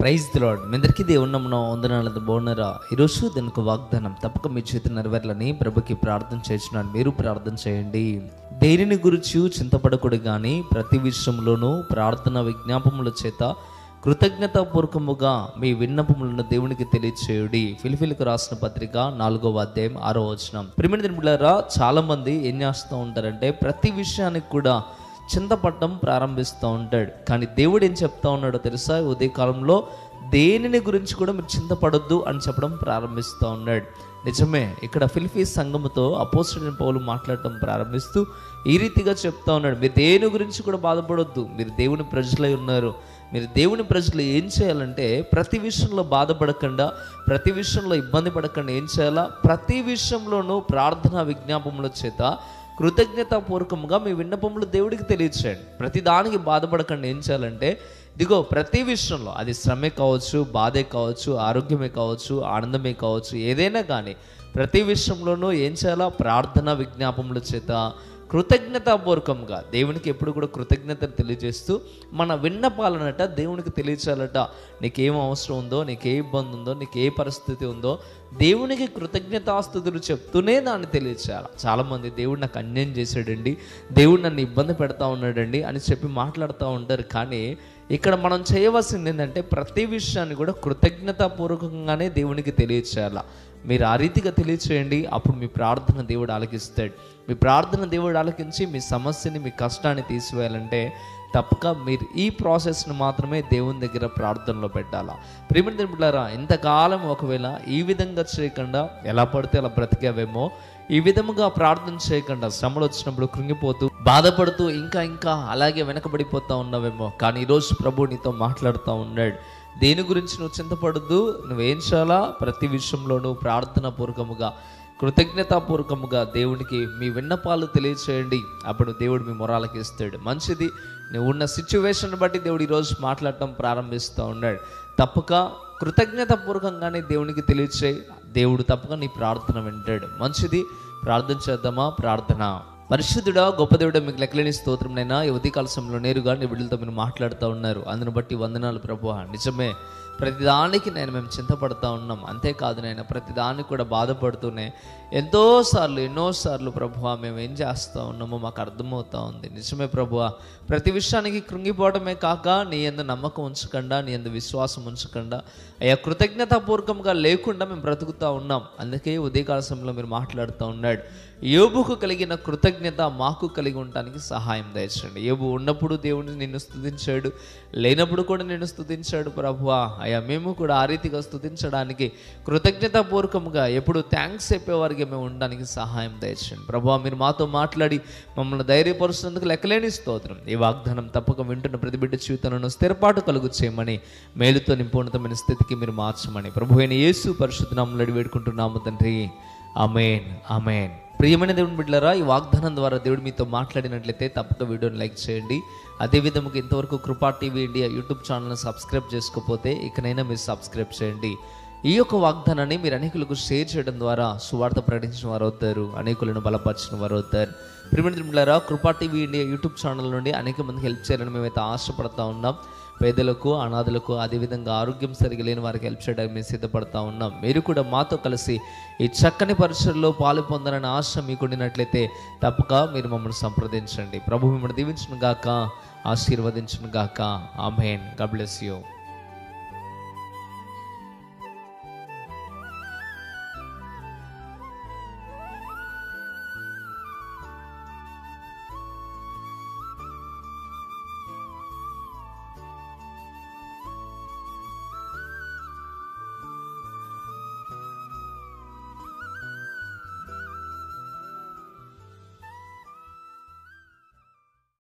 praise lord మీ అందరికీ దేవుణ్ణమున వందనాలది బాగున్నారా ఈరోజు దీనికి వాగ్దానం తప్పక మీ చేతి నెరవేర్లని ప్రభుకి ప్రార్థన చేస్తున్నాను మీరు ప్రార్థన చేయండి దేనిని గురించి చింతపడకూడదు కానీ ప్రతి విషయంలోనూ ప్రార్థన విజ్ఞాపముల చేత కృతజ్ఞతాపూర్వకముగా మీ విన్నపములను దేవునికి తెలియచేయుడి ఫిలిఫిలకు రాసిన పత్రిక నాలుగవ అధ్యాయం ఆరో వచనం ప్రిమిడి దినములారా చాలా మంది ఏం చేస్తూ ఉంటారంటే ప్రతి విషయానికి కూడా చింతపడటం ప్రారంభిస్తూ ఉంటాడు కానీ దేవుడు ఏం చెప్తా ఉన్నాడో తెలుసా ఉదయకాలంలో దేనిని గురించి కూడా మీరు చింతపడొద్దు అని చెప్పడం ప్రారంభిస్తూ ఉన్నాడు నిజమే ఇక్కడ ఫిలిపీస్ సంఘముతో అపోజిట్ పౌలు మాట్లాడటం ప్రారంభిస్తూ ఈ రీతిగా చెప్తా ఉన్నాడు మీరు దేని గురించి కూడా బాధపడొద్దు మీరు దేవుని ప్రజలై ఉన్నారు మీరు దేవుని ప్రజలు ఏం చేయాలంటే ప్రతి విషయంలో బాధపడకుండా ప్రతి విషయంలో ఇబ్బంది పడకుండా ఏం చేయాలా ప్రతి విషయంలోనూ ప్రార్థన విజ్ఞాపముల చేత కృతజ్ఞతాపూర్వకంగా మీ విన్నపములు దేవుడికి తెలియచేయండి ప్రతి దానికి బాధపడకుండా ఏం చేయాలంటే ఇదిగో ప్రతి విషయంలో అది శ్రమే కావచ్చు బాధే కావచ్చు ఆరోగ్యమే కావచ్చు ఆనందమే కావచ్చు ఏదైనా కానీ ప్రతి విషయంలోనూ ఏం చేయాలా ప్రార్థన విజ్ఞాపముల చేత కృతజ్ఞతాపూర్వకంగా దేవునికి ఎప్పుడు కూడా కృతజ్ఞతను తెలియజేస్తూ మన విన్నపాలనట దేవునికి తెలియచేయాలట నీకేం అవసరం ఉందో నీకే ఇబ్బంది ఉందో నీకు ఏ పరిస్థితి ఉందో దేవునికి కృతజ్ఞతాస్తుతులు చెప్తూనే దాన్ని తెలియచేయాలి చాలామంది దేవుడు నాకు అన్యాయం చేశాడండి దేవుడు నన్ను ఇబ్బంది పెడతా ఉన్నాడండి అని చెప్పి మాట్లాడుతూ ఉంటారు కానీ ఇక్కడ మనం చేయవలసింది ఏంటంటే ప్రతి విషయాన్ని కూడా కృతజ్ఞతాపూర్వకంగానే దేవునికి తెలియచేయాల మీరు ఆ రీతిగా తెలియచేయండి అప్పుడు మీ ప్రార్థన దేవుడు ఆలకిస్తాడు మీ ప్రార్థన దేవుడు ఆలకించి మీ సమస్యని మీ కష్టాన్ని తీసివేయాలంటే తప్పక మీరు ఈ ప్రాసెస్ను మాత్రమే దేవుని దగ్గర ప్రార్థనలో పెట్టాలా ప్రేమిటి దింపులారా ఇంతకాలం ఒకవేళ ఈ విధంగా చేయకుండా ఎలా పడితే అలా బ్రతికావేమో ఈ విధముగా ప్రార్థన చేయకుండా శ్రమలు వచ్చినప్పుడు కృంగిపోతూ బాధపడుతూ ఇంకా ఇంకా అలాగే వెనకబడిపోతా ఉన్నావేమో కానీ ఈరోజు ప్రభు నీతో మాట్లాడుతూ ఉన్నాడు దేని గురించి నువ్వు చింతపడద్దు నువ్వేం చేయాలా ప్రతి విషయంలోనూ ప్రార్థన పూర్వకముగా కృతజ్ఞతాపూర్వకముగా దేవునికి మీ విన్నపాలు తెలియచేయండి అప్పుడు దేవుడు మీ మొరాలకి ఇస్తాడు మంచిది నువ్వు ఉన్న సిచ్యువేషన్ బట్టి దేవుడు ఈరోజు మాట్లాడటం ప్రారంభిస్తూ ఉన్నాడు తప్పక కృతజ్ఞతాపూర్వకంగానే దేవునికి తెలియచేయి దేవుడు తప్పక నీ ప్రార్థన వింటాడు మంచిది ప్రార్థన చేద్దామా ప్రార్థన పరిశుద్ధుడా గొప్ప దేవుడా మీకు లెక్కలేని స్తోత్రంనైనా ఈ ఉదయకాల సమయంలో నేరుగా నీ బిడ్డలతో మీరు మాట్లాడుతూ ఉన్నారు అందుని బట్టి వందనాలు ప్రభు నిజమే ప్రతిదానికి నేను మేము చింతపడుతూ ఉన్నాం అంతేకాదు నేను ప్రతిదానికి కూడా బాధపడుతూనే ఎంతోసార్లు ఎన్నోసార్లు ప్రభు మేము ఏం చేస్తూ ఉన్నామో మాకు అర్థమవుతా ఉంది నిజమే ప్రభు ప్రతి విషయానికి కృంగిపోవడమే కాక నీ ఎందు నమ్మకం ఉంచకుండా నీ ఎందు విశ్వాసం ఉంచకుండా అయ్యా కృతజ్ఞతాపూర్వకంగా లేకుండా మేము బ్రతుకుతూ ఉన్నాం అందుకే ఉదయకాల సమయంలో మీరు మాట్లాడుతూ ఉన్నాడు యోబుకు కలిగిన కృతజ్ఞత మాకు కలిగి ఉండటానికి సహాయం దయచండి యోబు ఉన్నప్పుడు దేవుడిని నిన్ను స్తుతించాడు లేనప్పుడు కూడా నిన్ను స్తుతించాడు ప్రభువా అయ్యా మేము కూడా ఆ రీతిగా స్తుతించడానికి కృతజ్ఞతాపూర్వకంగా ఎప్పుడు థ్యాంక్స్ చెప్పేవారికి మేము ఉండడానికి సహాయం దయచండి ప్రభువా మీరు మాతో మాట్లాడి మమ్మల్ని ధైర్యపరుస్తున్నందుకు లెక్కలేని స్తోత్రం ఈ వాగ్దానం తప్పక వింటున్న ప్రతి బిడ్డ జీవితంలో స్థిరపాటు కలుగు చేయమని మేలుతో నింపున్నతమైన స్థితికి మీరు మార్చమని ప్రభు అయిన యేసు పరిశుద్ధనామలు అడిగి వేడుకుంటున్నాము తండ్రి అమేన్ అమేన్ ప్రియమైన దేవుని బిడ్డలారా ఈ వాగ్దానం ద్వారా దేవుడు మీతో మాట్లాడినట్లయితే తప్పక వీడియోని లైక్ చేయండి అదేవిధంగా ఇంతవరకు కృపా టీవీ ఇండియా యూట్యూబ్ ఛానల్ని సబ్స్క్రైబ్ చేసుకోకపోతే ఇకనైనా మీరు సబ్స్క్రైబ్ చేయండి ఈ యొక్క వాగ్దానాన్ని మీరు అనేకులకు షేర్ చేయడం ద్వారా సువార్త ప్రకటించిన వారు అవుతారు అనేకులను బలపరిచిన వారు అవుతారు ప్రియమైన కృపా టీవీ ఇండియా యూట్యూబ్ ఛానల్ నుండి అనేక మందికి హెల్ప్ చేయాలని మేమైతే ఆశపడతా ఉన్నాం పేదలకు అనాథలకు అదేవిధంగా ఆరోగ్యం సరిగా లేని వారికి హెల్ప్ చేయడానికి మేము సిద్ధపడతా ఉన్నాం మీరు కూడా మాతో కలిసి ఈ చక్కని పరిచయలో పాలు పొందాలని ఆశ మీకు ఉండినట్లయితే తప్పక మీరు మమ్మల్ని సంప్రదించండి ప్రభు మిమ్మల్ని దీవించును గాక ఆశీర్వదించును గాక ఆమెన్ గబ్లెస్ యూ